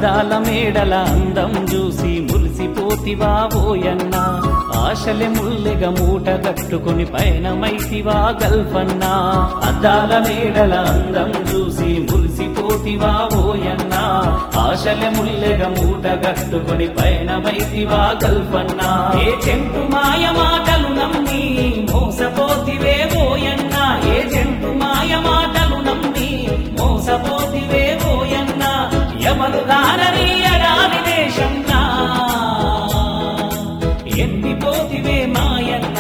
అద్దాల మేడల అందం చూసి మురిసిపోతివా ఓయన్న ఆశలే ముల్లెగ మూట కట్టుకుని పయనమైతివా గల్ఫన్నా అద్దాల మేడల అందం చూసి మురిసిపోతివా ఓయన్న ఆశలే ముల్లెగ మూట కట్టుకుని పయనమైతివా గల్ఫన్నా ఏ చెంటు మాయ మాటలు నమ్మి మోసపోతివే ఓయన్న ఏ చెంటు మాయ మాటలు నమ్మి మోసపోతివే ఓయన్న యమలు దానని అడాని దేశంనా ఎండిపోతివే మాయన్న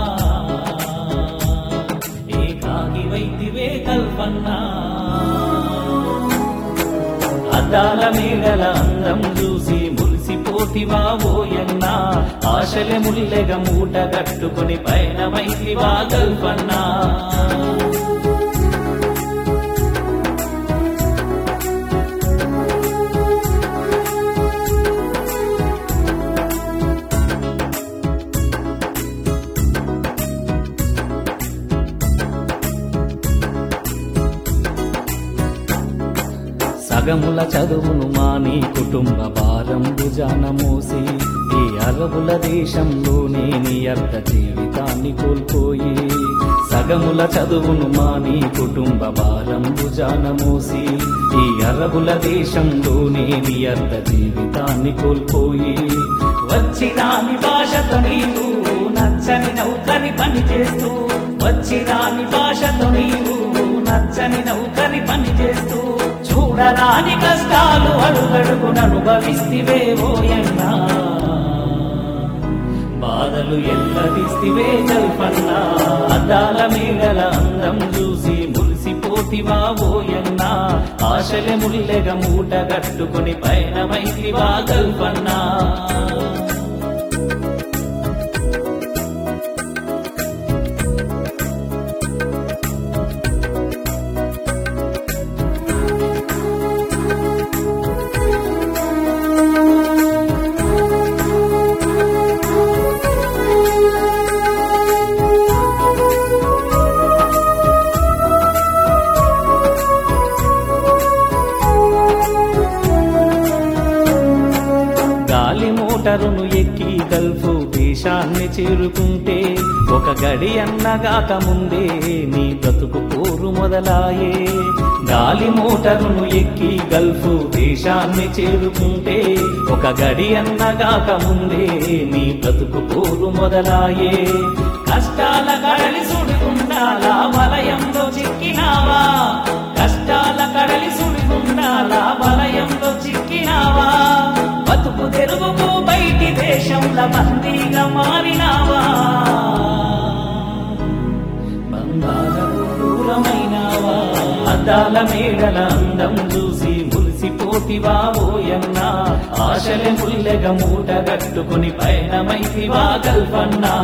ఏకాకి వైతివే కల్పన్నా అద్దాల మేడల అందం చూసి మురిసిపోతివా ఓయన్న ఆశలే ముల్లెగ మూట కట్టుకుని పైన వైతివా కల్పన్నా సగముల చదువును మాని కుటుంబ భారం భుజాన మోసి ఈ అరబుల దేశంలోనే నీ అర్ధ జీవితాన్ని కోల్పోయి సగముల చదువును మాని కుటుంబ భారం భుజాన మోసి ఈ అరబుల దేశంలోనే నీ అర్ధ జీవితాన్ని కోల్పోయి వచ్చిరాని భాషతో నీవు నచ్చని నౌకని పని చేస్తూ వచ్చిరాని భాషతో నీవు నచ్చని నౌకని పని చేస్తూ చూడరాని కష్టాలు అడుగడుగున అనుభవిస్తివే ఓయన్నా బాధలు ఎల్లదిస్తివే కల్పన్నా అద్దాల మేడల అందం చూసి మురిసిపోతివా ఓయన్నా ఆశలే ముల్లెగ మూట కట్టుకుని పయనమైతివా కల్పన్నా గాలి మోటరును ఎక్కి గల్ఫ్ దేశాన్ని చేరుకుంటే ఒక గడి అన్నగాక ముందే నీ బ్రతుకు పోరు మొదలాయే గాలి మోటరును ఎక్కి గల్ఫ్ దేశాన్ని చేరుకుంటే ఒక గడి అన్నగాక ముందే నీ బ్రతుకు పోరు మొదలాయే కష్టాల కడలి సుడిగుండాలా వలయంలో చిక్కినావా కష్టాల కడలి సుడిగుండాలా వలయంలో చిక్కినావా బతుకు తెరువుకు బయటి దేశంల బందీగా మారినావా బంగారపు దూరమైనావా అద్దాల మేడల అందం చూసి మురిసిపోతివా ఓయన్నా ఆశలే ముల్లెగ మూట కట్టుకుని పయనమైతివా కల్పన్నా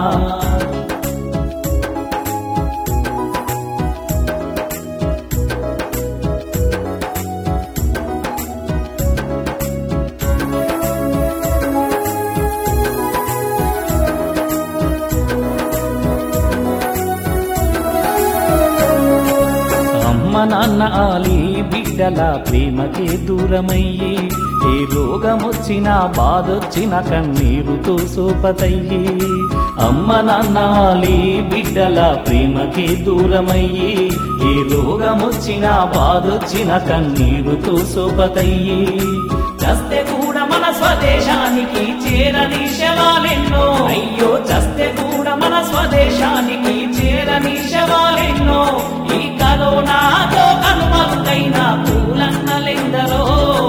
అమ్మ నాన్న ఆలి బిడ్డల ప్రేమకే దూరమయ్యి ఏ రోగమొచ్చినా బాధొచ్చిన కన్నీరుతో సోపతయ్యి అమ్మ నాన్న ఆలి బిడ్డల ప్రేమకే దూరమయ్యి ఏ రోగమొచ్చినా బాధొచ్చిన కన్నీరుతో సోపతయ్యి చస్తే కూడా మన స్వదేశానికి చేరని శవాలెన్నో అయ్యో చస్తే కూడా మన స్వదేశానికి చేరని శవాలెన్నో ఈ కరోనాతో కనుమరుగైన పూలన్నలెందరో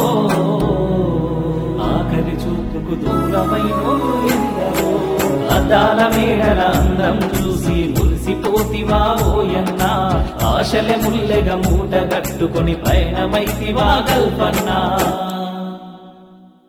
ఆఖరి చూపుకు దూరమైనోరు ఎందరో అద్దాల మేడల అందం చూసి మురిసిపోతివా ఓయన్నా ఆశలే ముల్లెగ మూట కట్టుకుని పయనమైతివా కల్పన్నా